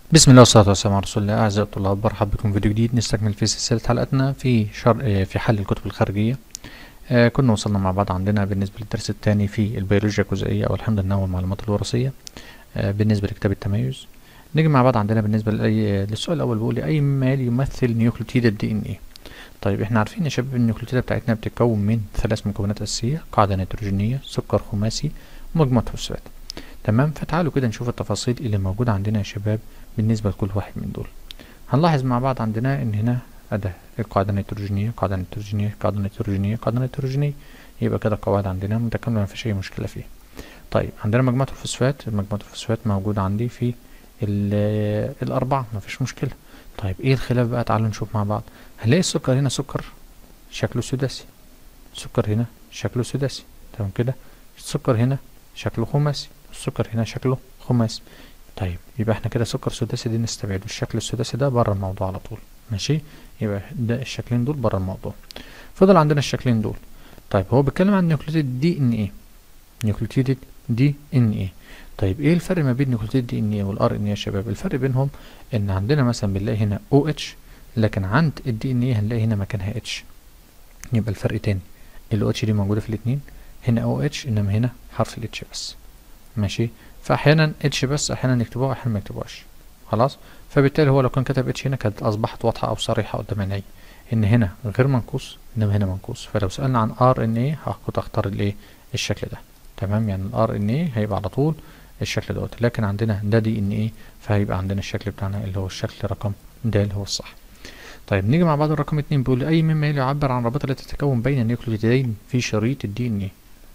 بسم الله والصلاة والسلام على رسول الله أعزائي الطلاب برحب بكم في فيديو جديد نستكمل في سلسلة حلقتنا في شر... آه، في حل الكتب الخارجية آه كنا وصلنا مع بعض عندنا بالنسبة للدرس الثاني في البيولوجيا الجزئية أو الحمض النووي والمعلومات الوراثية آه بالنسبة لكتاب التميز نيجي مع بعض عندنا بالنسبة لأي... للسؤال الأول بيقول لي أي مال يمثل نيوكليوتيد الدي إن إيه طيب احنا عارفين يا شباب ان النيوكليوتيدة بتاعتنا بتتكون من ثلاث مكونات أساسية قاعدة نيتروجينية سكر خماسي ومجموعة فوسفات تمام فتعالوا كده نشوف التفاصيل اللي موجودة عندنا يا شباب بالنسبة لكل واحد من دول هنلاحظ مع بعض عندنا ان هنا اداة القاعدة النيتروجينية قاعدة نيتروجينية قاعدة نيتروجينية قاعدة نيتروجينية يبقى كده القواعد عندنا متكاملة مفيش أي مشكلة فيها طيب عندنا مجموعة الفوسفات مجموعة الفوسفات موجودة عندي في ال- الأربعة مفيش مشكلة طيب ايه الخلاف بقى تعالوا نشوف مع بعض هنلاقي السكر هنا سكر شكله سداسي السكر هنا شكله سداسي تمام كده السكر هنا شكله خماسي السكر هنا شكله خماسي طيب يبقى احنا كده سكر سداسي دي نستبعده الشكل السداسي ده بره الموضوع على طول ماشي يبقى ده الشكلين دول بره الموضوع فضل عندنا الشكلين دول طيب هو بيتكلم عن نيوكليوتيد دي ان ايه نيوكليوتيد دي ان ايه طيب ايه الفرق ما بين نيوكليوتيد دي ان ايه والار ان ايه يا شباب الفرق بينهم ان عندنا مثلا بنلاقي هنا او اتش لكن عند الدي ان ايه هنلاقي هنا مكانها اتش يبقى الفرق تاني الاو اتش دي موجوده في الاثنين هنا او اتش انما هنا حرف الاتش بس ماشي فاحيانا اتش بس احيانا يكتبوها واحيانا ما يكتبوهاش خلاص فبالتالي هو لو كان كتب اتش هنا كانت اصبحت واضحه او صريحه قدام عيني ان هنا غير منقوص انما هنا منقوص فلو سالنا عن ار ان ايه كنت اختار الايه الشكل ده تمام يعني الار ان ايه هيبقى على طول الشكل دوت لكن عندنا ده دي ان ايه فهيبقى عندنا الشكل بتاعنا اللي هو الشكل رقم د اللي هو الصح طيب نيجي مع بعض الرقم اتنين بيقول اي مما يلي يعبر عن الرابطه التي تتكون بين النيوكليوتيدين في شريط الدي ان ايه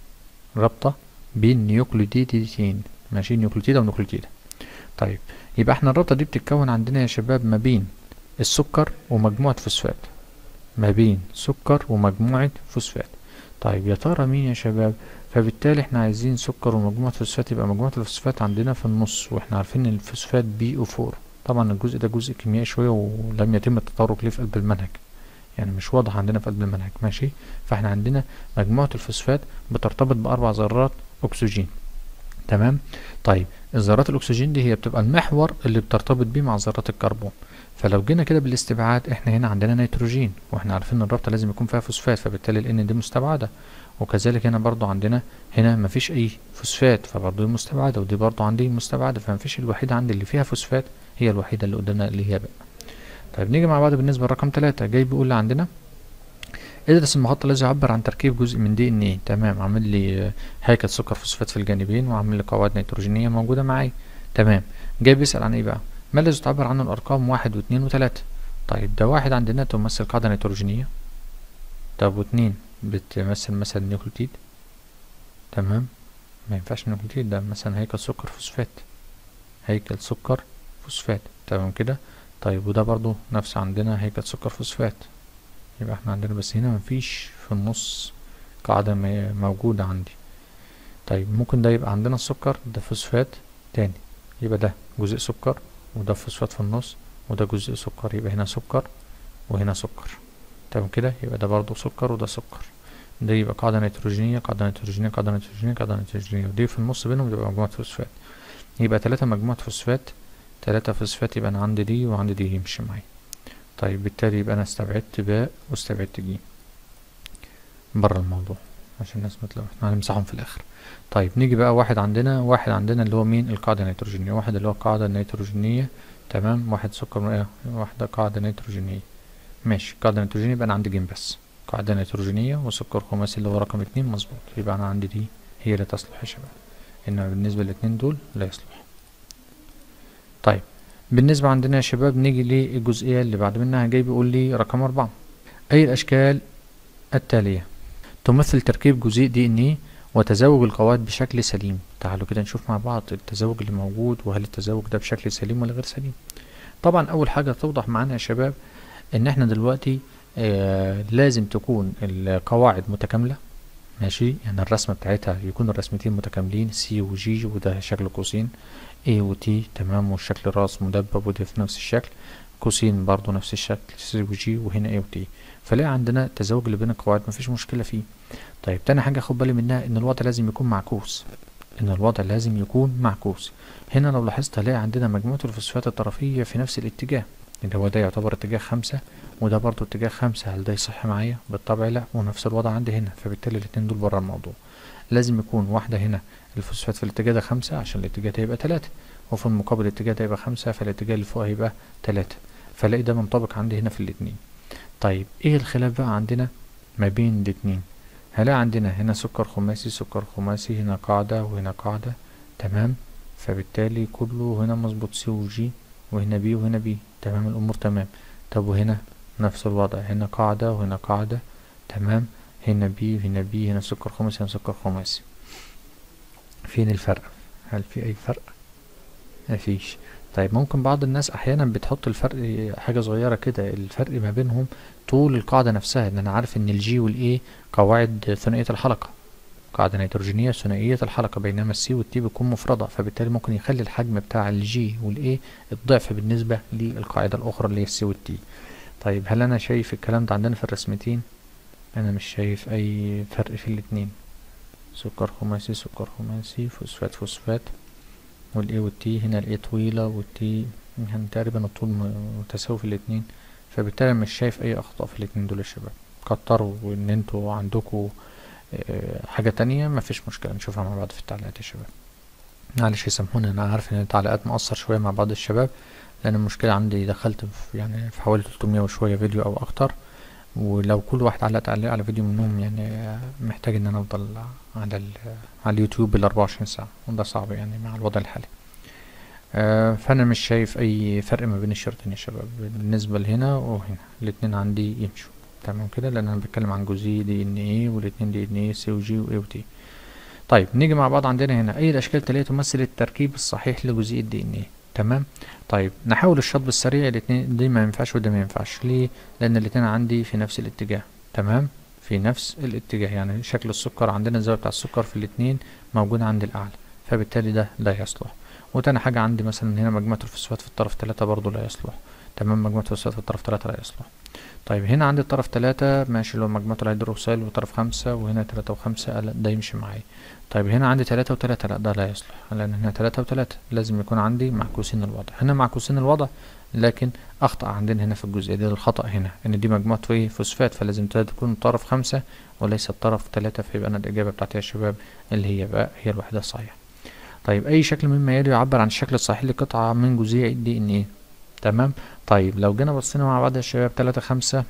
رابطه بين نيوكليوتيدين ماشي نيوكليوتيدة ونيوكليوتيدة طيب يبقى احنا الرابطة دي بتتكون عندنا يا شباب ما بين السكر ومجموعة فوسفات ما بين سكر ومجموعة فوسفات طيب يا ترى مين يا شباب فبالتالي احنا عايزين سكر ومجموعة فوسفات يبقى مجموعة الفوسفات عندنا في النص واحنا عارفين ان الفوسفات بي او فور طبعا الجزء ده جزء كيميائي شوية ولم يتم التطرق ليه في قلب المنهج يعني مش واضح عندنا في قلب المنهج ماشي فاحنا عندنا مجموعة الفوسفات بترتبط بأربع ذرات أكسجين تمام طيب الذرات الاكسجين دي هي بتبقى المحور اللي بترتبط بيه مع ذرات الكربون فلو جينا كده بالاستبعاد احنا هنا عندنا نيتروجين واحنا عارفين ان الرابطه لازم يكون فيها فوسفات فبالتالي الان دي مستبعده وكذلك هنا برضو عندنا هنا مفيش اي فوسفات فبرضو دي مستبعده ودي برضو عندي مستبعده فمفيش الوحيده عندي اللي فيها فوسفات هي الوحيده اللي قدامنا اللي هي بقى طيب نيجي مع بعض بالنسبه لرقم ثلاثة جاي بيقول لي عندنا ادرس المخطط الذي يعبر عن تركيب جزء من دي ان ايه تمام عامل لي هيكل سكر فوسفات في الجانبين وعامل لي قواعد نيتروجينيه موجوده معايا تمام جاي بيسال عن ايه بقى ما الذي تعبر عنه الارقام واحد واثنين وثلاثة طيب ده واحد عندنا تمثل قاعده نيتروجينيه طب واتنين بتمثل مثلا نيوكليوتيد تمام ما ينفعش نيوكليوتيد ده مثلا هيكل سكر فوسفات هيكل سكر فوسفات تمام كده طيب وده برضو نفس عندنا هيكل سكر فوسفات يبقى احنا عندنا بس هنا مفيش في النص قاعدة موجودة عندي طيب ممكن ده يبقى عندنا السكر ده فوسفات تاني يبقى ده جزء سكر وده فوسفات في النص وده جزء سكر يبقى هنا سكر وهنا سكر تمام كده يبقى ده برضو سكر وده سكر ده يبقى قاعدة نيتروجينية قاعدة نيتروجينية قاعدة نيتروجينية قاعدة نيتروجينية ودي في النص بينهم تبقى مجموعة فوسفات يبقى تلاتة مجموعة فوسفات تلاتة فوسفات يبقى أنا عندي دي وعندي دي يمشي معايا طيب بالتالي يبقى انا استبعدت باء واستبعدت ج بره الموضوع عشان الناس ما تلوح احنا هنمسحهم في الاخر طيب نيجي بقى واحد عندنا واحد عندنا اللي هو مين القاعدة النيتروجينية واحد اللي هو القاعدة النيتروجينية تمام واحد سكر ايه واحدة قاعدة نيتروجينية ماشي قاعدة نيتروجينية يبقى انا عندي جيم بس قاعدة نيتروجينية وسكر خماسي اللي هو رقم اتنين مظبوط يبقى انا عندي دي هي اللي تصلح يا شباب انما بالنسبة للاتنين دول لا يصلح طيب بالنسبة عندنا يا شباب نيجي للجزئية اللي بعد منها جاي بيقول لي رقم أربعة أي الأشكال التالية تمثل تركيب جزيء دي ان ايه وتزاوج القواعد بشكل سليم تعالوا كده نشوف مع بعض التزاوج اللي موجود وهل التزاوج ده بشكل سليم ولا غير سليم طبعا أول حاجة توضح معانا يا شباب إن احنا دلوقتي آه لازم تكون القواعد متكاملة ماشي يعني الرسمة بتاعتها يكون الرسمتين متكاملين سي وجي وده شكل قوسين A و T تمام والشكل راس مدبب وده في نفس الشكل قوسين برضو نفس الشكل C و G وهنا A و T فلاقي عندنا التزاوج اللي بين القواعد مفيش مشكلة فيه طيب تاني حاجة خد بالي منها ان الوضع لازم يكون معكوس ان الوضع لازم يكون معكوس هنا لو لاحظت هلاقي عندنا مجموعة الفوسفات الطرفية في نفس الاتجاه اللي هو ده يعتبر اتجاه خمسة وده برضو اتجاه خمسة هل ده يصح معايا بالطبع لا ونفس الوضع عندي هنا فبالتالي الاتنين دول بره الموضوع لازم يكون واحدة هنا الفوسفات في الاتجاه ده خمسة عشان الاتجاه ده يبقى تلاتة وفي المقابل الاتجاه ده يبقى خمسة فالاتجاه اللي فوق هيبقى تلاتة فلاقي ده منطبق عندي هنا في الاتنين طيب ايه الخلاف بقى عندنا ما بين الاتنين هلاقي عندنا هنا سكر خماسي سكر خماسي هنا قاعدة وهنا قاعدة تمام فبالتالي كله هنا مظبوط سي وجي وهنا بي وهنا بي تمام الأمور تمام طب وهنا نفس الوضع هنا قاعدة وهنا قاعدة تمام هنا بي وهنا بي هنا سكر خماسي هنا سكر خماسي فين الفرق هل في أي فرق مفيش طيب ممكن بعض الناس احيانا بتحط الفرق حاجه صغيره كده الفرق ما بينهم طول القاعده نفسها ان انا عارف ان الجي والاي قواعد ثنائيه الحلقه قاعده نيتروجينيه ثنائيه الحلقه بينما السي والتي بتكون مفرده فبالتالي ممكن يخلي الحجم بتاع الجي والاي الضعف بالنسبه للقاعده الاخرى اللي هي السي والتي طيب هل انا شايف الكلام ده عندنا في الرسمتين انا مش شايف اي فرق في الاتنين سكر خماسي سكر خماسي فوسفات فوسفات والاي والتي هنا الاي طويلة والتي يعني تقريبا الطول متساوي في الاتنين فبالتالي مش شايف اي اخطاء في الاتنين دول يا شباب كتروا وان انتوا عندكوا حاجة تانية مفيش مشكلة نشوفها مع بعض في التعليقات يا شباب معلش يسامحوني انا عارف ان التعليقات مقصر شوية مع بعض الشباب لان المشكلة عندي دخلت في يعني في حوالي 300 وشوية فيديو او اكتر ولو كل واحد علق تعليق على فيديو منهم يعني محتاج ان انا افضل على على اليوتيوب بال 24 ساعة وده صعب يعني مع الوضع الحالي آه فانا مش شايف اي فرق ما بين الشريطين يا شباب بالنسبة لهنا وهنا الاتنين عندي يمشوا تمام كده لان انا بتكلم عن جزيء دي ان ايه والاتنين دي ان ايه سي وجي واي وتي طيب نيجي مع بعض عندنا هنا اي الاشكال التالية تمثل التركيب الصحيح لجزيء الدي ان ايه تمام طيب نحاول الشطب السريع الاتنين دي ما ينفعش وده ما ينفعش ليه لان الاتنين عندي في نفس الاتجاه تمام في نفس الاتجاه يعني شكل السكر عندنا الزاوية بتاع السكر في الاتنين موجود عند الاعلى فبالتالي ده لا يصلح وتاني حاجة عندي مثلا هنا مجموعة الفوسفات في الطرف تلاتة برضو لا يصلح تمام مجموعة الفوسفات في الطرف تلاتة لا يصلح طيب هنا عندي الطرف تلاتة ماشي اللي هو مجموعة الهيدروكسيل وطرف خمسة وهنا تلاتة وخمسة لا ده يمشي معايا طيب هنا عندي تلاتة وتلاتة لا ده لا يصلح لأن هنا تلاتة وتلاتة لازم يكون عندي معكوسين الوضع هنا معكوسين الوضع لكن أخطأ عندنا هنا في الجزئية دي الخطأ هنا إن دي مجموعة ايه فوسفات فلازم تكون طرف خمسة وليس الطرف تلاتة فيبقى أنا الإجابة بتاعتي يا شباب اللي هي بقى هي الوحدة الصحيحة طيب أي شكل مما يلي يعبر عن الشكل الصحيح لقطعة من جزيء الدي إن إيه تمام طيب لو جينا بصينا مع بعض يا شباب تلاتة خمسة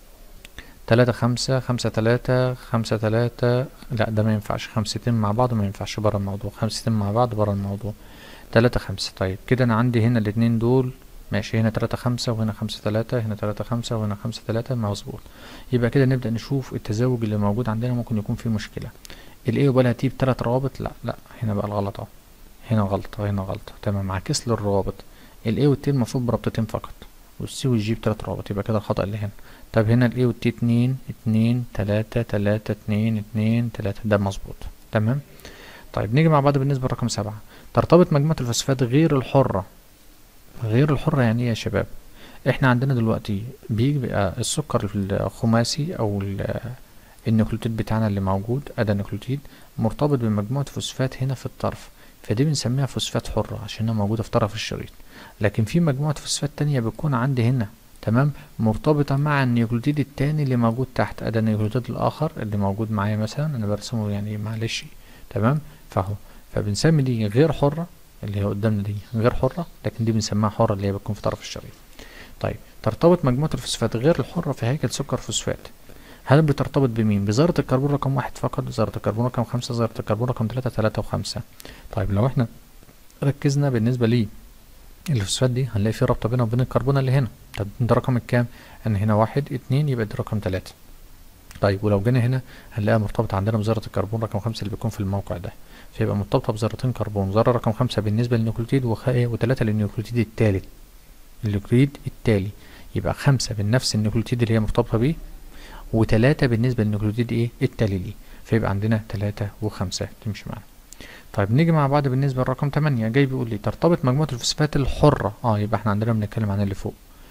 تلاتة خمسة خمسة تلاتة خمسة تلاتة لا ده ما ينفعش خمستين مع بعض ما ينفعش برا الموضوع خمستين مع بعض برا الموضوع تلاتة خمسة طيب كده أنا عندي هنا الاتنين دول ماشي هنا تلاتة خمسة وهنا خمسة تلاتة هنا تلاتة خمسة وهنا خمسة تلاتة مظبوط يبقى كده نبدأ نشوف التزاوج اللي موجود عندنا ممكن يكون فيه مشكلة الايه وبالها تي بتلات روابط لا لا هنا بقى الغلط اهو هنا غلطة هنا غلطة تمام عكس للروابط الايه والتي المفروض بربطتين فقط والسي والجي بتلات روابط يبقى كده الخطأ اللي هنا طب هنا الايه والتي اتنين اتنين تلاتة تلاتة اتنين اتنين تلاتة ده مظبوط تمام طيب نيجي مع بعض بالنسبة لرقم سبعة ترتبط مجموعة الفوسفات غير الحرة غير الحرة يعني ايه يا شباب احنا عندنا دلوقتي بيبقى السكر الخماسي او النيوكليوتيد بتاعنا اللي موجود ادا نيوكليوتيد مرتبط بمجموعة فوسفات هنا في الطرف فدي بنسميها فوسفات حرة عشان موجودة في طرف الشريط لكن في مجموعة فوسفات تانية بتكون عندي هنا تمام مرتبطة مع النيوكليوتيد التاني اللي موجود تحت أدا النيوكليوتيد الآخر اللي موجود معايا مثلا أنا برسمه يعني معلش تمام فهو فبنسمي دي غير حرة اللي هي قدامنا دي غير حرة لكن دي بنسميها حرة اللي هي بتكون في طرف الشريط طيب ترتبط مجموعة الفوسفات غير الحرة في هيكل سكر فوسفات هل بترتبط بمين؟ بذرة الكربون رقم واحد فقط ذرة الكربون رقم خمسة ذرة الكربون رقم تلاتة تلاتة وخمسة طيب لو احنا ركزنا بالنسبة لي الفوسفات دي هنلاقي في رابطة بينها وبين الكربون اللي هنا طب ده رقم الكام؟ ان هنا واحد اتنين يبقى ده رقم تلاتة طيب ولو جينا هنا هنلاقيها مرتبطة عندنا بذرة الكربون رقم خمسة اللي بيكون في الموقع ده فيبقى مرتبطة بذرتين كربون ذرة رقم خمسة بالنسبة للنيوكليوتيد وتلاتة للنيوكليوتيد التالت النيوكليوتيد التالي يبقى خمسة بنفس النيوكليوتيد اللي هي مرتبطة بيه وتلاتة بالنسبة للنيوكليوتيد ايه التالي ليه فيبقى عندنا تلاتة وخمسة تمشي معانا طيب نيجي مع بعض بالنسبة لرقم تمانية جاي بيقول لي ترتبط مجموعة الفوسفات الحرة اه يبقى احنا عندنا بنتكلم عن اللي فوق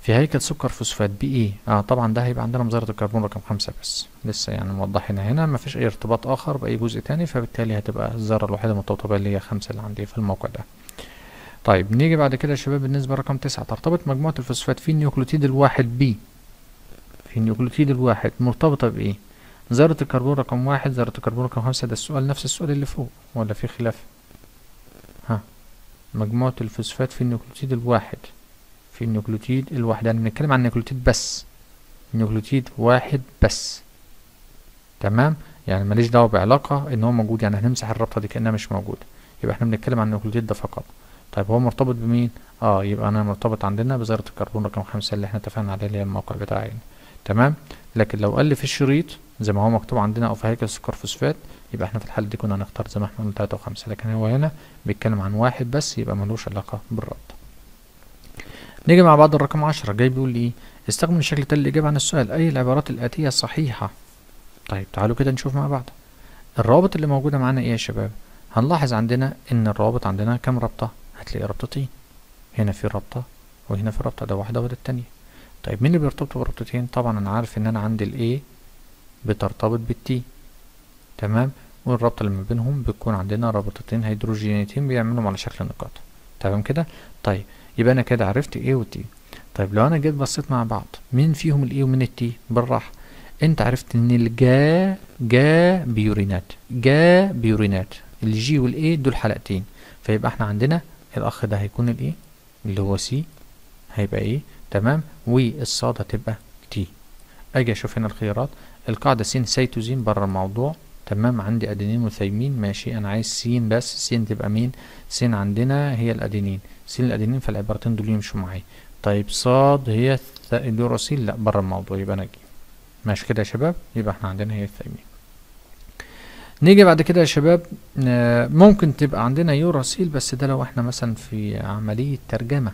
في هيكل سكر فوسفات بي ايه اه طبعا ده هيبقى عندنا مظاهرة الكربون رقم خمسة بس لسه يعني موضحين هنا مفيش اي ارتباط اخر باي جزء تاني فبالتالي هتبقى الذرة الوحيدة المرتبطة بها اللي هي خمسة اللي عندي في الموقع ده طيب نيجي بعد كده يا شباب بالنسبة لرقم تسعة ترتبط مجموعة الفوسفات في النيوكليوتيد الواحد بي في النيوكليوتيد الواحد مرتبطة بايه ذرة الكربون رقم واحد ذرة الكربون رقم خمسة ده السؤال نفس السؤال اللي فوق ولا في خلاف ها مجموعة الفوسفات في النيوكليوتيد الواحد في النيوكليوتيد الواحد يعني بنتكلم عن النيوكليوتيد بس نيوكليوتيد واحد بس تمام يعني ماليش دعوة بعلاقة ان هو موجود يعني هنمسح الرابطة دي كأنها مش موجودة يبقى احنا بنتكلم عن النيوكليوتيد ده فقط طيب هو مرتبط بمين اه يبقى انا مرتبط عندنا بذرة الكربون رقم خمسة اللي احنا اتفقنا عليها اللي هي الموقع بتاعي تمام لكن لو قال لي في الشريط زي ما هو مكتوب عندنا او في هيكل السكر فوسفات يبقى احنا في الحالة دي كنا هنختار زي ما احنا قلنا تلاتة وخمسة لكن هو هنا بيتكلم عن واحد بس يبقى ملوش علاقة بالربط نيجي مع بعض الرقم عشرة جاي بيقول لي ايه استخدم الشكل التالي للإجابة عن السؤال أي العبارات الآتية صحيحة طيب تعالوا كده نشوف مع بعض الروابط اللي موجودة معانا ايه يا شباب هنلاحظ عندنا ان الروابط عندنا كام رابطة هتلاقي رابطتين هنا في رابطة وهنا في رابطة ده واحدة وده التانية طيب مين اللي بيرتبطوا برابطتين طبعا انا عارف ان انا عندي الايه بترتبط بالتي تمام والرابطة اللي ما بينهم بتكون عندنا رابطتين هيدروجينيتين بيعملهم على شكل نقاط تمام كده طيب يبقى انا كده عرفت ايه وتي طيب لو انا جيت بصيت مع بعض مين فيهم الايه ومين التي بالراحة انت عرفت ان الجا جا بيورينات جا بيورينات الجي والاي دول حلقتين فيبقى احنا عندنا الاخ ده هيكون الايه اللي هو سي هيبقى ايه تمام والصاد هتبقى تي اجي اشوف هنا الخيارات القاعدة س سيتوزين بره الموضوع تمام عندي ادينين وثيمين ماشي انا عايز س بس س تبقى مين س عندنا هي الادينين س الادينين فالعبارتين دول يمشوا معايا طيب صاد هي اليوراسيل لا بره الموضوع يبقى انا اجي ماشي كده يا شباب يبقى احنا عندنا هي الثيمين نيجي بعد كده يا شباب ممكن تبقى عندنا يوراسيل بس ده لو احنا مثلا في عملية ترجمة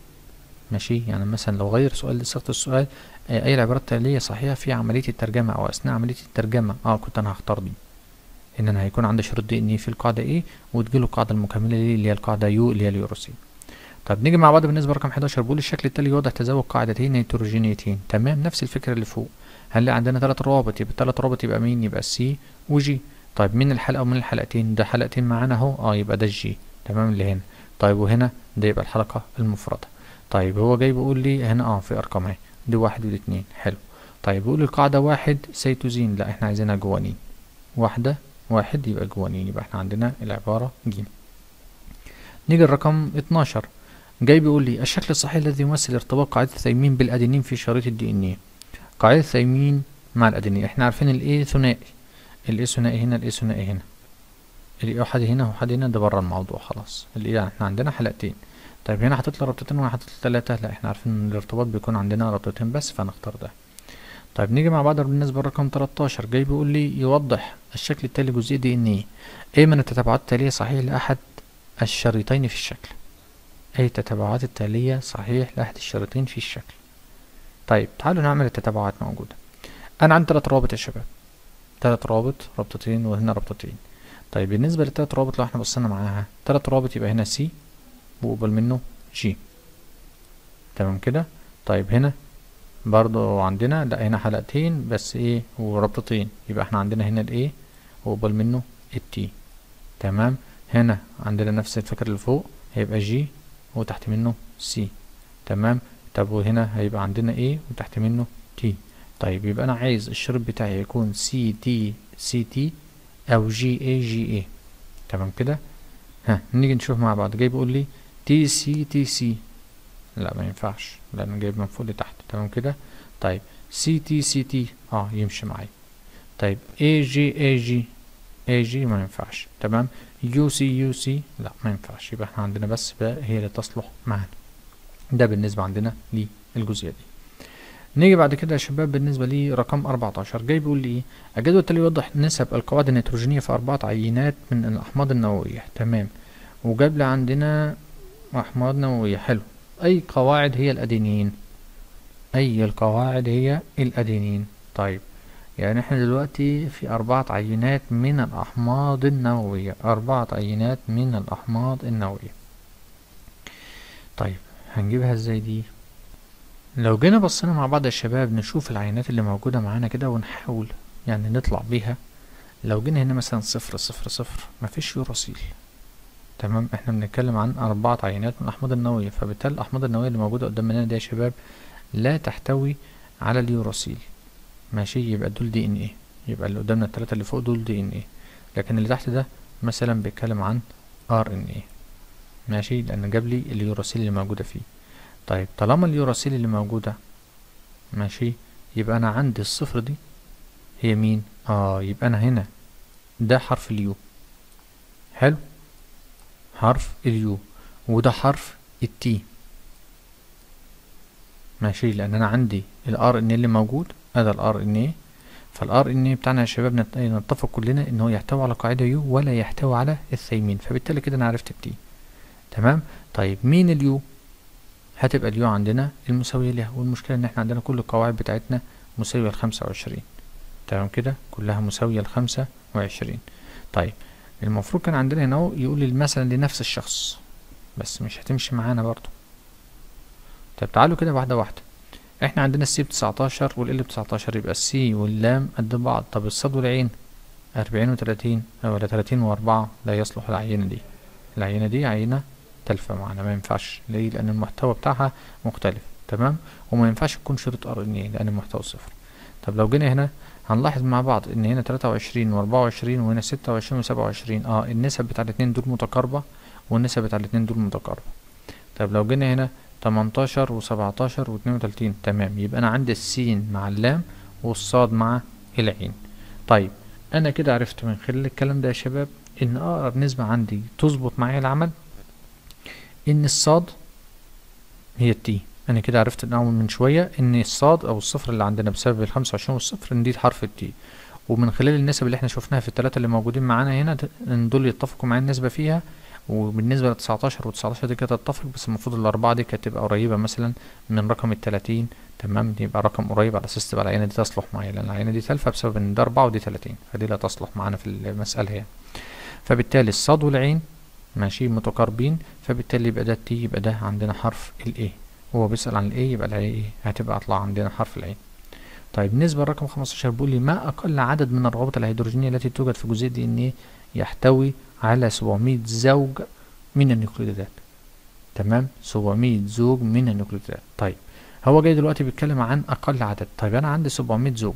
ماشي يعني مثلا لو غير سؤال لصيغة السؤال اي العبارات التالية صحيحة في عملية الترجمة او اثناء عملية الترجمة اه كنت انا هختار دي ان انا هيكون عندي شريط دي ان في القاعدة ايه وتجيله القاعدة المكملة ليه اللي هي القاعدة يو اللي هي اليوروسيل طب نيجي مع بعض بالنسبة لرقم 11 بيقول الشكل التالي يوضح تزاوج قاعدتين نيتروجينيتين تمام نفس الفكرة اللي فوق هنلاقي عندنا ثلاث روابط يبقى ثلاث روابط يبقى مين يبقى سي وجي طيب مين الحلقة ومين الحلقتين ده حلقتين معانا اهو اه يبقى ده الجي تمام اللي هنا طيب وهنا ده يبقى الحلقة المفردة طيب هو جاي بيقول لي هنا اه في ارقام اهي دي واحد ودي اتنين حلو طيب بيقول القاعدة واحد سيتوزين لا احنا عايزينها جوانين واحدة واحد يبقى جوانين يبقى احنا عندنا العبارة ج نيجي الرقم 12 جاي بيقول لي الشكل الصحيح الذي يمثل ارتباط قاعدة الثيمين بالأدينين في شريط الدي ان ايه قاعدة الثيمين مع الأدينين احنا عارفين الايه ثنائي الايه ثنائي هنا الايه ثنائي هنا الايه واحد هنا وواحد هنا ده بره الموضوع خلاص الايه يعني احنا عندنا حلقتين طيب هنا حاطط لي رابطتين وهنا حاطط لي ثلاثة لا احنا عارفين ان الارتباط بيكون عندنا رابطتين بس فنختار ده طيب نيجي مع بعض بالنسبة لرقم 13 جاي بيقول لي يوضح الشكل التالي جزئي دي ان ايه ايه من التتابعات التالية صحيح لأحد الشريطين في الشكل اي التتابعات التالية صحيح لأحد الشريطين في الشكل طيب تعالوا نعمل التتابعات موجودة انا عندي ثلاث روابط يا شباب ثلاث روابط رابطتين وهنا رابطتين طيب بالنسبة للثلاث روابط لو احنا بصينا معاها ثلاث روابط يبقى هنا سي وقبل منه جي تمام كده طيب هنا برضو عندنا لا هنا حلقتين بس ايه وربطتين يبقى احنا عندنا هنا الايه وقبل منه التي تمام هنا عندنا نفس الفكرة اللي فوق هيبقى جي وتحت منه سي تمام طب وهنا هيبقى عندنا ايه وتحت منه تي طيب يبقى انا عايز الشريط بتاعي يكون سي تي سي تي او جي اي جي اي تمام كده ها نيجي نشوف مع بعض جاي بيقول لي تي سي تي سي لا ما ينفعش لان جايب من فوق لتحت تمام كده طيب سي تي سي تي اه يمشي معايا طيب اي جي اي جي اي جي ما ينفعش تمام يو سي يو سي لا ما ينفعش يبقى احنا عندنا بس بقى هي اللي تصلح معانا ده بالنسبة عندنا للجزئية دي نيجي بعد كده يا شباب بالنسبة لي رقم 14 جاي بيقول لي ايه الجدول التالي يوضح نسب القواعد النيتروجينية في أربعة عينات من الأحماض النووية تمام وجاب لي عندنا أحماض نووية حلو أي قواعد هي الأدينين أي القواعد هي الأدينين طيب يعني احنا دلوقتي في أربعة عينات من الأحماض النووية أربعة عينات من الأحماض النووية طيب هنجيبها ازاي دي لو جينا بصينا مع بعض يا شباب نشوف العينات اللي موجودة معانا كده ونحاول يعني نطلع بيها لو جينا هنا مثلا صفر صفر صفر مفيش يوراسيل تمام احنا بنتكلم عن أربعة عينات من الأحماض النووية فبالتالي الأحماض النووية اللي موجودة قدامنا دي يا شباب لا تحتوي على اليوراسيل ماشي يبقى دول دي ان ايه يبقى اللي قدامنا التلاتة اللي فوق دول دي ان ايه لكن اللي تحت ده مثلا بيتكلم عن ار ان ايه ماشي لأن جاب لي اليوراسيل اللي موجودة فيه طيب طالما اليوراسيل اللي موجودة ماشي يبقى أنا عندي الصفر دي هي مين اه يبقى أنا هنا ده حرف اليو حلو حرف اليو وده حرف التي ماشي لان انا عندي الار ان اللي موجود هذا الار ان اي فالار ان اي بتاعنا يا شباب نت- نتفق كلنا ان هو يحتوي على قاعده يو ولا يحتوي على الثيمين فبالتالي كده انا عرفت التي تمام طيب مين اليو هتبقى اليو عندنا المساويه لها والمشكله ان احنا عندنا كل القواعد بتاعتنا مساويه لخمسة وعشرين تمام كده كلها مساويه لخمسة وعشرين طيب المفروض كان عندنا هنا اهو يقول لي مثلا لنفس الشخص بس مش هتمشي معانا برضو طب تعالوا كده واحدة واحدة احنا عندنا السي بتسعتاشر والال بتسعتاشر يبقى السي واللام قد بعض طب الصاد والعين أربعين وتلاتين ولا تلاتين وأربعة لا يصلح العينة دي العينة دي عينة تلفة معانا ما ينفعش ليه لأن المحتوى بتاعها مختلف تمام وما ينفعش تكون شريط ار ان ايه لأن المحتوى صفر طب لو جينا هنا هنلاحظ مع بعض ان هنا تلاتة وعشرين واربعة وعشرين وهنا ستة وعشرين وسبعة وعشرين اه النسب بتاع الاتنين دول متقاربة والنسب بتاع الاتنين دول متقاربة طب لو جينا هنا تمنتاشر وسبعتاشر واتنين وتلاتين تمام يبقى انا عندي السين مع اللام والصاد مع العين طيب انا كده عرفت من خلال الكلام ده يا شباب ان اقرب نسبة عندي تظبط معايا العمل ان الصاد هي التي انا كده عرفت من اول من شوية ان الصاد او الصفر اللي عندنا بسبب الخمسة وعشرين والصفر ان دي حرف التي ومن خلال النسب اللي احنا شفناها في التلاتة اللي موجودين معانا هنا د- ان دول يتفقوا معايا النسبة فيها وبالنسبة لتسعتاشر وتسعتاشر دي كانت تتفق بس المفروض الأربعة دي كانت تبقى قريبة مثلا من رقم التلاتين تمام يبقى رقم قريب على أساس تبقى العينة دي تصلح معايا لأن العينة دي تلفة بسبب إن ده أربعة ودي تلاتين فدي لا تصلح معانا في المسألة يعني فبالتالي الصاد والعين ماشي متقاربين فبالتالي يبقى ده التي يبقى ده عندنا حرف الاي هو بيسأل عن الاي يبقى الاي هتبقى اطلع عندنا حرف العين طيب بالنسبة لرقم 15 بيقول لي ما أقل عدد من الروابط الهيدروجينية التي توجد في جزيء دي ان ايه يحتوي على 700 زوج من النيوكليدات تمام 700 زوج من النيوكليدات طيب هو جاي دلوقتي بيتكلم عن أقل عدد طيب أنا عندي 700 زوج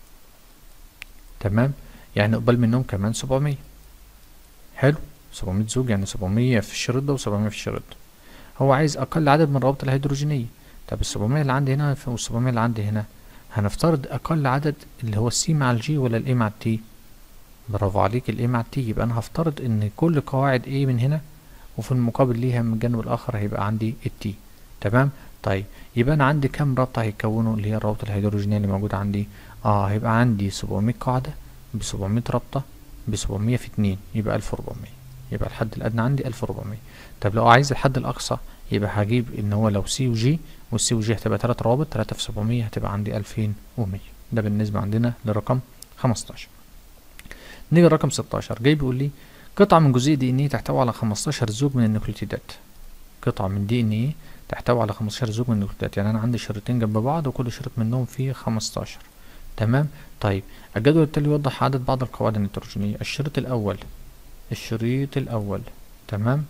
تمام يعني قبل منهم كمان 700 حلو 700 زوج يعني 700 في الشريط ده و700 في الشريط ده هو عايز أقل عدد من الروابط الهيدروجينية طب ال 700 اللي عندي هنا وال 700 اللي عندي هنا هنفترض أقل عدد اللي هو السي مع الجي ولا الاي مع التي برافو عليك الاي مع التي يبقى أنا هفترض إن كل قواعد A من هنا وفي المقابل ليها من الجانب الآخر هيبقى عندي التي تمام طيب يبقى أنا عندي كام رابطة هيتكونوا اللي هي الروابط الهيدروجينية اللي موجودة عندي اه هيبقى عندي 700 قاعدة ب 700 رابطة ب 700 في 2 يبقى 1400 يبقى الحد الأدنى عندي 1400 طب لو عايز الحد الأقصى يبقى هجيب إن هو لو سي وجي والسي وجي هتبقى تلات روابط تلاتة في 700 هتبقى عندي 2100 ده بالنسبة عندنا لرقم 15 نيجي لرقم 16 جاي بيقول لي قطعة من جزيء دي ان ايه تحتوي على 15 زوج من النيوكليوتيدات قطعة من دي ان ايه تحتوي على 15 زوج من النيوكليوتيدات يعني انا عندي شريطين جنب بعض وكل شريط منهم فيه 15 تمام طيب الجدول التالي يوضح عدد بعض القواعد النيتروجينية الشريط الأول الشريط الأول تمام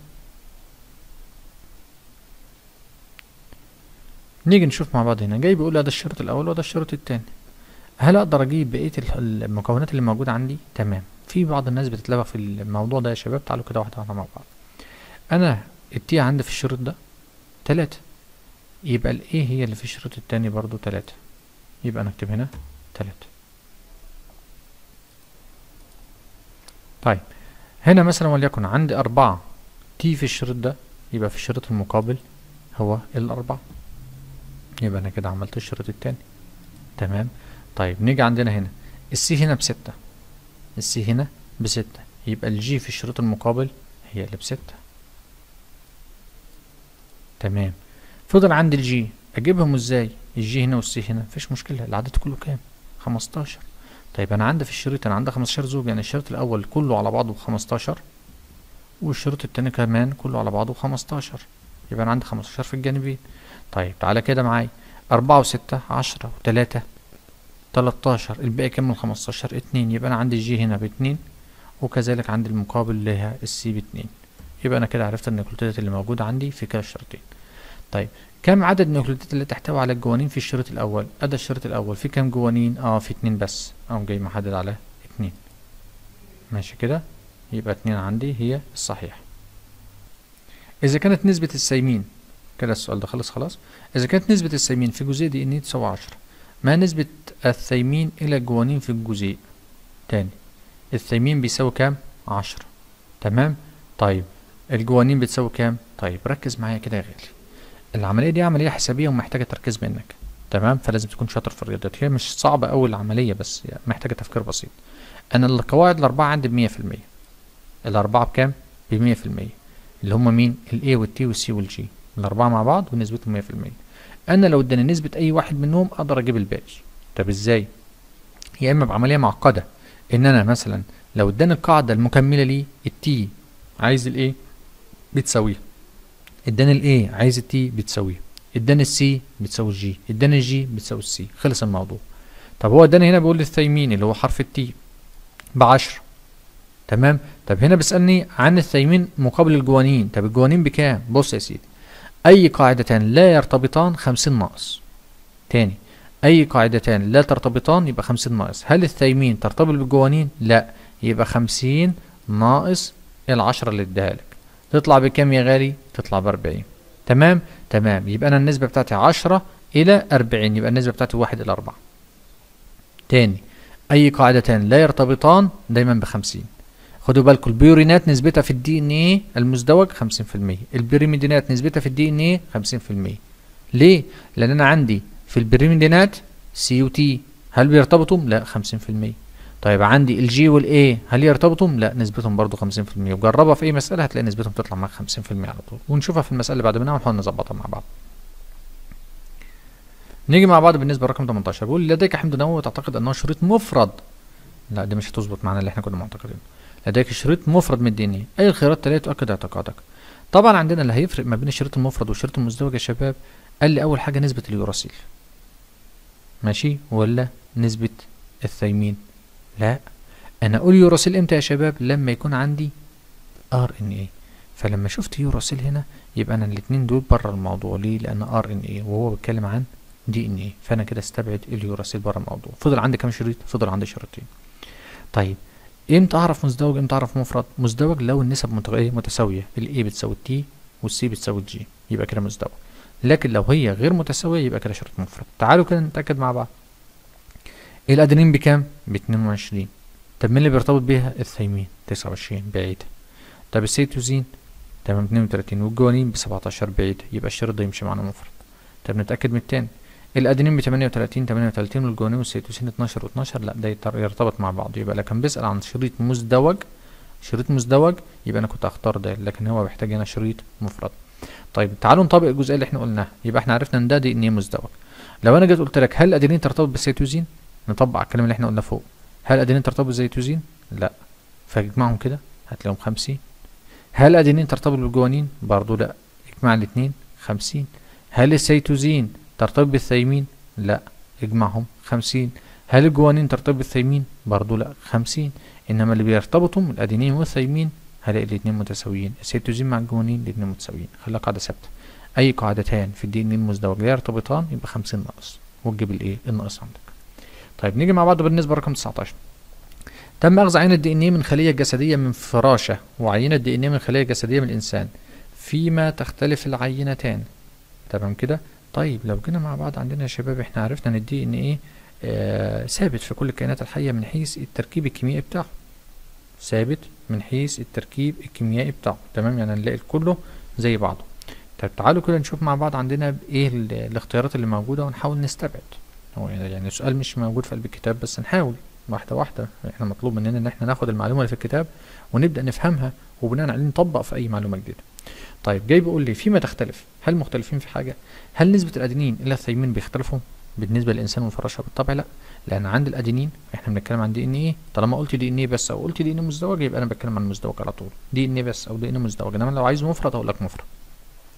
نيجي نشوف مع بعض هنا جاي بيقول لي ده الشريط الأول وده الشريط التاني هل أقدر أجيب بقية ال- المكونات اللي موجودة عندي تمام في بعض الناس بتتلبى في الموضوع ده يا شباب تعالوا كده واحدة واحدة مع بعض أنا التي عندي في الشريط ده تلاتة يبقى الايه هي اللي في الشريط التاني برضو تلاتة يبقى نكتب هنا تلاتة طيب هنا مثلا وليكن عندي أربعة تي في الشريط ده يبقى في الشريط المقابل هو الأربعة يبقى أنا كده عملت الشريط التاني تمام طيب نيجي عندنا هنا السي هنا بستة السي هنا بستة يبقى الجي في الشريط المقابل هي اللي بستة تمام فضل عندي الجي اجيبهم ازاي الجي هنا والسي هنا مفيش مشكله العدد كله كام 15 طيب انا عندي في الشريط انا عندي 15 زوج يعني الشريط الاول كله على بعضه ب 15 والشريط التاني كمان كله على بعضه ب 15 يبقى انا عندي 15 في الجانبين طيب تعالى كده معايا أربعة وستة عشرة وتلاتة تلاتاشر الباقي كام من خمستاشر اتنين يبقى أنا عندي الجي هنا باتنين وكذلك عندي المقابل اللي هي السي باتنين يبقى أنا كده عرفت النيوكليوتيدات اللي موجودة عندي في كلا الشريطين طيب كم عدد النيوكليوتيدات اللي تحتوي على الجوانين في الشريط الأول أدا الشريط الأول في كام جوانين اه في اتنين بس أقوم جاي محدد على اتنين ماشي كده يبقى اتنين عندي هي الصحيح إذا كانت نسبة السيمين كده السؤال ده خلص خلاص إذا كانت نسبة السيمين في جزيء دي ان تساوي عشرة ما نسبة الثيمين إلى الجوانين في الجزيء تاني الثيمين بيساوي كام عشرة تمام طيب الجوانين بتساوي كام طيب ركز معايا كده يا غالي العملية دي عملية حسابية ومحتاجة تركيز منك تمام فلازم تكون شاطر في الرياضيات هي مش صعبة أوي العملية بس يعني محتاجة تفكير بسيط أنا القواعد الأربعة عندي بمية في المية الأربعة بكام؟ بمية في المية اللي هما مين؟ ال A وال T وال C وال G الأربعة مع بعض ونسبتهم مية في المية أنا لو اداني نسبة أي واحد منهم أقدر أجيب الباقي طب إزاي؟ يا إما بعملية معقدة إن أنا مثلا لو اداني القاعدة المكملة ليه التي عايز الإيه؟ بتساويها اداني الاي عايز التي بتساويه اداني السي بتساوي الجي اداني الجي بتساوي السي خلص الموضوع طب هو اداني هنا بيقول لي الثيمين اللي هو حرف التي بعشرة تمام طب هنا بيسألني عن الثيمين مقابل الجوانين طب الجوانين بكام بص يا سيدي اي قاعدتان لا يرتبطان خمسين ناقص تاني اي قاعدتان لا ترتبطان يبقى خمسين ناقص هل الثيمين ترتبط بالجوانين لا يبقى خمسين ناقص العشرة اللي اديها لك تطلع بكام يا غالي تطلع بأربعين تمام تمام يبقى أنا النسبة بتاعتي عشرة إلى أربعين يبقى النسبة بتاعتي واحد إلى أربعة تاني أي قاعدتان لا يرتبطان دايما بخمسين خدوا بالكم البيورينات نسبتها في الدي ان ايه المزدوج خمسين في المية البيريميدينات نسبتها في الدي ان ايه خمسين في المية ليه؟ لأن أنا عندي في البيريميدينات سي وتي هل بيرتبطوا؟ لا خمسين في المية طيب عندي الجي والاي هل يرتبطوا؟ لا نسبتهم برضو 50% وجربها في اي مساله هتلاقي نسبتهم تطلع معاك 50% على طول ونشوفها في المساله اللي بعد منها ونحاول نظبطها مع بعض. نيجي مع بعض بالنسبه لرقم 18 بيقول لديك حمض نووي تعتقد انه شريط مفرد لا دي مش هتظبط معانا اللي احنا كنا معتقدينه لديك شريط مفرد من الدي ان اي اي الخيارات التاليه تؤكد اعتقادك طبعا عندنا اللي هيفرق ما بين الشريط المفرد والشريط المزدوج يا شباب قال لي اول حاجه نسبه اليوراسيل ماشي ولا نسبه الثيمين لا انا اقول يوراسيل امتى يا شباب لما يكون عندي ار ان اي فلما شفت يوراسيل هنا يبقى انا الاتنين دول بره الموضوع ليه لان ار ان اي وهو بيتكلم عن دي ان اي فانا كده استبعد اليوراسيل بره الموضوع فضل عندي كام شريط فضل عندي شريطين طيب امتى اعرف مزدوج امتى اعرف مفرد مزدوج لو النسب مت- إيه؟ متساويه الاي بتساوي التي والسي بتساوي الجي يبقى كده مزدوج لكن لو هي غير متساويه يبقى كده شريط مفرد تعالوا كده نتاكد مع بعض الادرينين بكام ب 22 طب مين اللي بيرتبط بيها الثيمين 29 بعيدة طب السيتوزين تمام 32 والجوانين ب 17 بعيدة يبقى الشريط ده يمشي معانا مفرد طب نتأكد من التاني الأدينين ب 38 38 والجوانين والسيتوزين 12 و12 لا ده يتر- يرتبط مع بعض يبقى لو كان بيسأل عن شريط مزدوج شريط مزدوج يبقى أنا كنت هختار ده لكن هو محتاج هنا شريط مفرد طيب تعالوا نطبق الجزئية اللي احنا قلناها يبقى احنا عرفنا ان ده دي ان ايه مزدوج لو انا جيت قلت لك هل الأدينين ترتبط بالسيتوزين نطبق على الكلام اللي احنا قلناه فوق هل الأدينين ترتبط بالزيتوزين؟ لا فاجمعهم كده هتلاقيهم خمسين هل الأدينين ترتبط بالجوانين؟ برضو لا اجمع الاتنين خمسين هل السيتوزين ترتبط بالثيمين؟ لا اجمعهم خمسين هل الجوانين ترتبط بالثيمين؟ برضو لا خمسين إنما اللي بيرتبطوا الأدينين والثيمين هلاقي الاتنين متساويين السيتوزين مع الجوانين الاتنين متساويين خليها قاعدة ثابتة أي قاعدتان في الدي ان المزدوج لا يرتبطان يبقى خمسين ناقص وتجيب الايه الناقص عندك طيب نيجي مع بعض بالنسبة لرقم 19 تم أخذ عينة دي ان ايه من خلية جسدية من فراشة وعينة دي ان ايه من خلية جسدية من الإنسان فيما تختلف العينتان تمام كده طيب لو جينا مع بعض عندنا يا شباب احنا عرفنا ان الدي ان ايه آه ثابت في كل الكائنات الحية من حيث التركيب الكيميائي بتاعه ثابت من حيث التركيب الكيميائي بتاعه تمام يعني نلاقي كله زي بعضه طيب تعالوا كده نشوف مع بعض عندنا ايه ال- الاختيارات اللي موجودة ونحاول نستبعد هو يعني يعني السؤال مش موجود في قلب الكتاب بس نحاول واحدة واحدة احنا مطلوب مننا ان احنا ناخد المعلومة اللي في الكتاب ونبدأ نفهمها وبناء عليه نطبق في اي معلومة جديدة طيب جاي بيقول لي فيما تختلف هل مختلفين في حاجة هل نسبة الادينين الى الثيمين بيختلفوا بالنسبة للانسان والفراشة بالطبع لا لان عند الادينين احنا بنتكلم عن دي ان ايه طالما قلت دي ان ايه بس او قلت دي ان مزدوج يبقى انا بتكلم عن مزدوج على طول دي ان ايه بس او دي ان مزدوج انما لو عايز مفرد اقول لك مفرد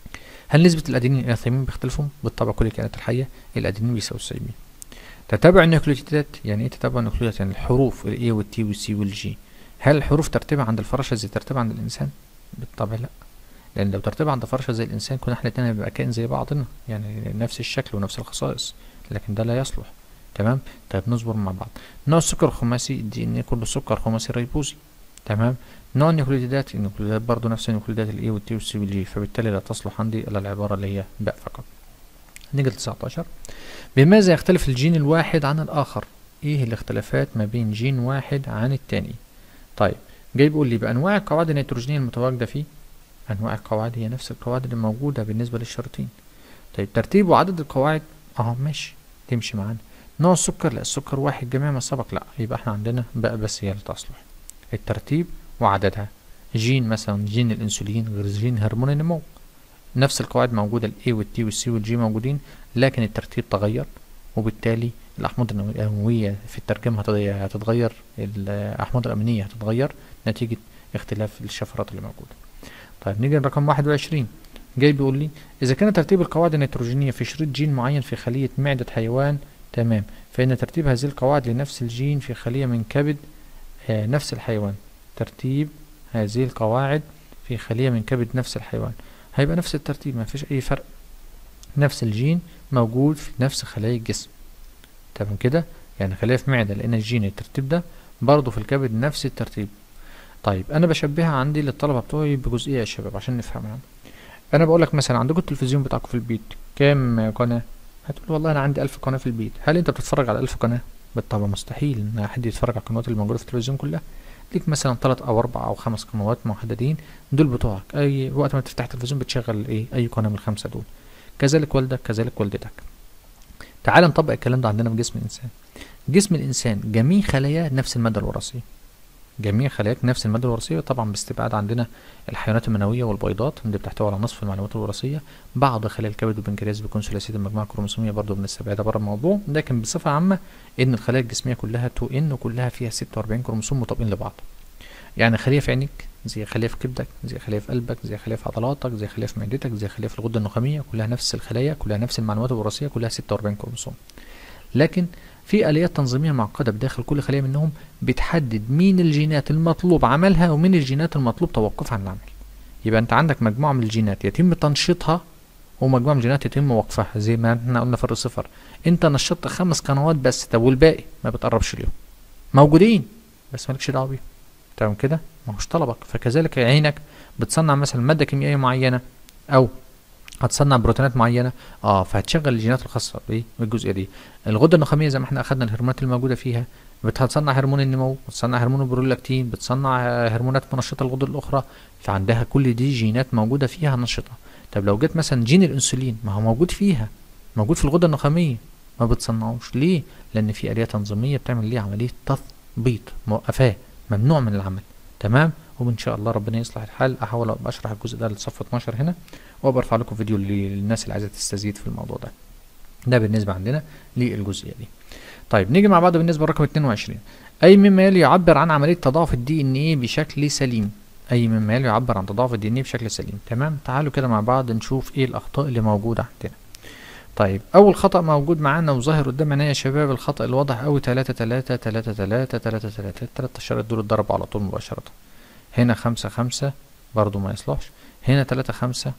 هل نسبة الأدينين والأثيمين بيختلفوا؟ بالطبع كل الكائنات الحية الأدينين بيساوي الثيمين تتابع النيوكليوتيدات يعني ايه تتابع النيوكليوتيدات يعني الحروف ال A وال T وال C وال G هل الحروف ترتيبها عند الفراشة زي ترتيبها عند الإنسان؟ بالطبع لا لأن لو ترتيبها عند فراشة زي الإنسان كنا احنا الاتنين هنبقى كائن زي بعضنا يعني نفس الشكل ونفس الخصائص لكن ده لا يصلح تمام طيب نصبر مع بعض نوع السكر الخماسي الدي ان ايه كله سكر خماسي ريبوزي تمام نوع النيوكليدات النيوكليدات برضه نفس النيوكليدات الاي والتي والسي والجي فبالتالي لا تصلح عندي الا العباره اللي هي باء فقط نيجي ل 19 بماذا يختلف الجين الواحد عن الاخر ايه الاختلافات ما بين جين واحد عن التاني طيب جاي بيقول لي بانواع القواعد النيتروجينيه المتواجده فيه انواع القواعد هي نفس القواعد اللي موجوده بالنسبه للشريطين طيب ترتيب وعدد القواعد اه ماشي تمشي معانا نوع السكر لا السكر واحد جميع ما سبق لا يبقى احنا عندنا باء بس هي اللي تصلح الترتيب وعددها جين مثلا جين الانسولين غير جين هرمون النمو نفس القواعد موجودة ال A وال T وال C وال G موجودين لكن الترتيب تغير وبالتالي الأحماض الأموية في الترجمة هتتغير, هتتغير الأحماض الأمينية هتتغير نتيجة اختلاف الشفرات اللي موجودة طيب نيجي لرقم واحد وعشرين جاي بيقول لي إذا كان ترتيب القواعد النيتروجينية في شريط جين معين في خلية معدة حيوان تمام فإن ترتيب هذه القواعد لنفس الجين في خلية من كبد آه نفس الحيوان ترتيب هذه القواعد في خلية من كبد نفس الحيوان هيبقى نفس الترتيب ما فيش أي فرق نفس الجين موجود في نفس خلايا الجسم تمام كده يعني خلية في معدة لأن الجين الترتيب ده برضه في الكبد نفس الترتيب طيب أنا بشبهها عندي للطلبة بتوعي بجزئية يا شباب عشان نفهمها أنا بقول لك مثلا عندكم التلفزيون بتاعكم في البيت كام قناة هتقول والله أنا عندي ألف قناة في البيت هل أنت بتتفرج على ألف قناة بالطبع مستحيل إن حد يتفرج على القنوات اللي موجودة في التلفزيون كلها ليك مثلا ثلاث او اربع او خمس قنوات محددين دول بتوعك اي وقت ما تفتح التلفزيون بتشغل ايه اي قناه من الخمسه دول كذلك والدك كذلك والدتك تعال نطبق الكلام ده عندنا في جسم الانسان جسم الانسان جميع خلاياه نفس الماده الوراثيه جميع خلاياك نفس الماده الوراثيه طبعا باستبعاد عندنا الحيوانات المنويه والبيضات اللي بتحتوي على نصف المعلومات الوراثيه بعض خلايا الكبد والبنكرياس بيكون ثلاثيه المجموعه الكروموسوميه برضه بنستبعدها بره الموضوع لكن بصفه عامه ان الخلايا الجسميه كلها 2 ان وكلها فيها 46 كروموسوم مطابقين لبعض يعني خلية في عينك زي خلية في كبدك زي خلية في قلبك زي خلية في عضلاتك زي خلية في معدتك زي خلية في الغدة النخامية كلها نفس الخلايا كلها نفس المعلومات الوراثية كلها 46 كروموسوم لكن في آليات تنظيمية معقدة بداخل كل خلية منهم بتحدد مين الجينات المطلوب عملها ومين الجينات المطلوب توقفها عن العمل يبقى انت عندك مجموعة من الجينات يتم تنشيطها ومجموعة من الجينات يتم وقفها زي ما احنا قلنا في الرصفر انت نشطت خمس قنوات بس طب والباقي ما بتقربش ليهم موجودين بس مالكش دعوة بيهم تمام كده ما هوش طلبك فكذلك عينك بتصنع مثلا ماده كيميائيه معينه او هتصنع بروتينات معينه اه فهتشغل الجينات الخاصه بايه بالجزئيه دي الغده النخاميه زي ما احنا اخدنا الهرمونات الموجوده فيها بتصنع هرمون النمو بتصنع هرمون البرولاكتين بتصنع هرمونات منشطه الغدد الاخرى فعندها كل دي جينات موجوده فيها نشطه طب لو جيت مثلا جين الانسولين ما هو موجود فيها موجود في الغده النخاميه ما بتصنعوش ليه لان في اليه تنظيميه بتعمل ليه عمليه تثبيط موقفاه ممنوع من العمل تمام وان شاء الله ربنا يصلح الحال احاول ابقى اشرح الجزء ده للصف 12 هنا وابقى لكم فيديو للناس اللي عايزه تستزيد في الموضوع ده ده بالنسبه عندنا للجزئيه دي طيب نيجي مع بعض بالنسبه لرقم 22 اي مما يلي يعبر عن عمليه تضاعف الدي ان ايه بشكل سليم اي مما يلي يعبر عن تضاعف الدي ان ايه بشكل سليم تمام تعالوا كده مع بعض نشوف ايه الاخطاء اللي موجوده عندنا طيب اول خطأ موجود معانا وظاهر قدام عينيا يا شباب الخطأ الواضح قوي 3 3 3 3 3 3 3 اشارات دول اتضربوا على طول مباشرة هنا 5 5 برضو ما يصلحش هنا 3 5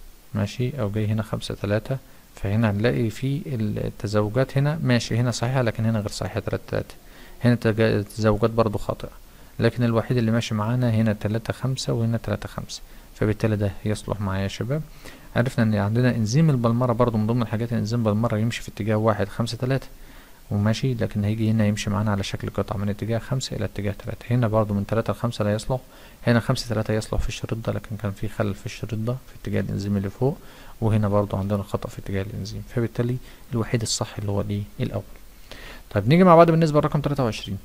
ماشي او جاي هنا 5 3 فهنا هنلاقي في التزاوجات هنا ماشي هنا صحيحة لكن هنا غير صحيحة 3 3 هنا التزاوجات برضو خاطئة لكن الوحيد اللي ماشي معانا هنا 3 5 وهنا 3 5 فبالتالي ده يصلح معايا يا شباب عرفنا ان عندنا انزيم البلمرة برضو من ضمن الحاجات انزيم البلمرة يمشي في اتجاه واحد خمسة تلاتة وماشي لكن هيجي هنا يمشي معانا على شكل قطع من اتجاه خمسة الى اتجاه تلاتة هنا برضو من تلاتة لخمسة لا يصلح هنا خمسة تلاتة يصلح في الشريط ده لكن كان في خلل في الشريط ده في اتجاه الانزيم اللي فوق وهنا برضو عندنا خطأ في اتجاه الانزيم فبالتالي الوحيد الصح اللي هو الايه الاول طيب نيجي مع بعض بالنسبة لرقم تلاتة وعشرين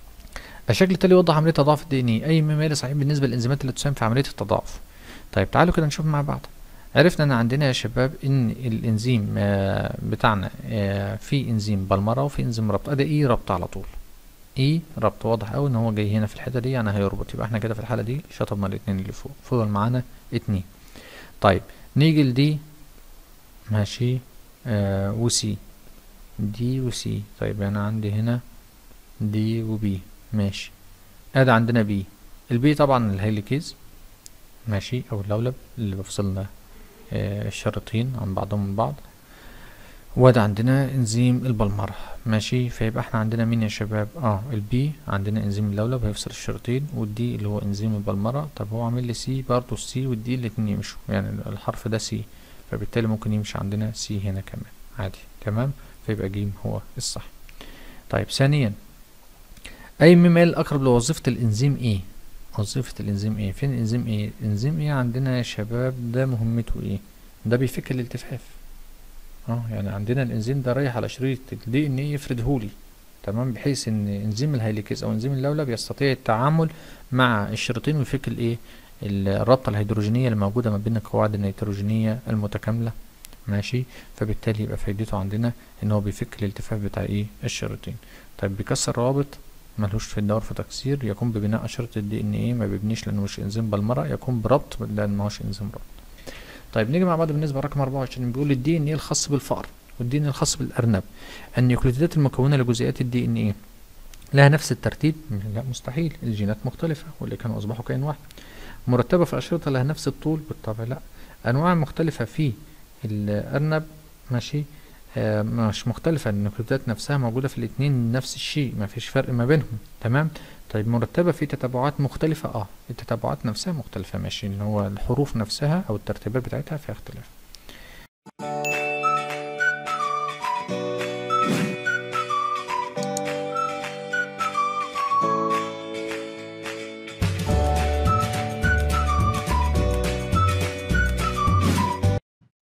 الشكل التالي يوضح عملية تضاعف الدي ان اي اي مما صحيح بالنسبة للانزيمات اللي تساهم في عملية التضاعف طيب تعالوا كده نشوف مع بعض عرفنا ان عندنا يا شباب ان الانزيم آه بتاعنا آه في انزيم بلمرة وفي انزيم ربط ادي اي ربط على طول اي ربط واضح اوي ان هو جاي هنا في الحتة دي يعني هيربط يبقى احنا كده في الحالة دي شطبنا الاتنين اللي فوق فضل معانا اتنين طيب نيجي لدي ماشي آه وسي دي وسي طيب انا عندي هنا دي وبي ماشي ادي عندنا بي البي طبعا الهيليكيز ماشي او اللولب اللي بفصلنا آه الشريطين عن بعضهم من بعض وده عندنا انزيم البلمرة ماشي فيبقى احنا عندنا مين يا شباب اه البي عندنا انزيم اللولب هيفصل الشريطين والدي اللي هو انزيم البلمرة طب هو عامل لي سي برضه السي والدي الاتنين يمشوا يعني الحرف ده سي فبالتالي ممكن يمشي عندنا سي هنا كمان عادي تمام فيبقى جيم هو الصح طيب ثانيا اي ميل اقرب لوظيفة الانزيم ايه وظيفة الانزيم ايه فين الانزيم ايه الانزيم ايه عندنا يا شباب ده مهمته ايه ده بيفك الالتفاف اه يعني عندنا الانزيم ده رايح على شريط الدي ان ايه يفردهولي تمام بحيث ان انزيم الهيليكيز او انزيم اللولب يستطيع التعامل مع الشريطين ويفك الايه الرابطة الهيدروجينية اللي موجودة ما بين القواعد النيتروجينية المتكاملة ماشي فبالتالي يبقى فايدته عندنا ان هو بيفك الالتفاف بتاع ايه الشريطين طيب بيكسر روابط ملهوش في الدور في تكسير يقوم ببناء اشرطة الدي ان ايه ما بيبنيش لانه مش انزيم بلمرة يقوم بربط لان ما هوش انزيم ربط طيب نيجي مع بعض بالنسبة لرقم 24 بيقول الدي ان ايه الخاص بالفأر والدي ان الخاص بالارنب النيوكليدات المكونة لجزيئات الدي ان ايه لها نفس الترتيب لا مستحيل الجينات مختلفة واللي كانوا اصبحوا كائن واحد مرتبة في أشرطة لها نفس الطول بالطبع لا أنواع مختلفة في الأرنب ماشي آه مش مختلفة النيوكليدات نفسها موجودة في الاتنين نفس الشيء ما فيش فرق ما بينهم تمام طيب مرتبة في تتبعات مختلفة اه التتبعات نفسها مختلفة ماشي اللي هو الحروف نفسها أو الترتيبات بتاعتها فيها اختلاف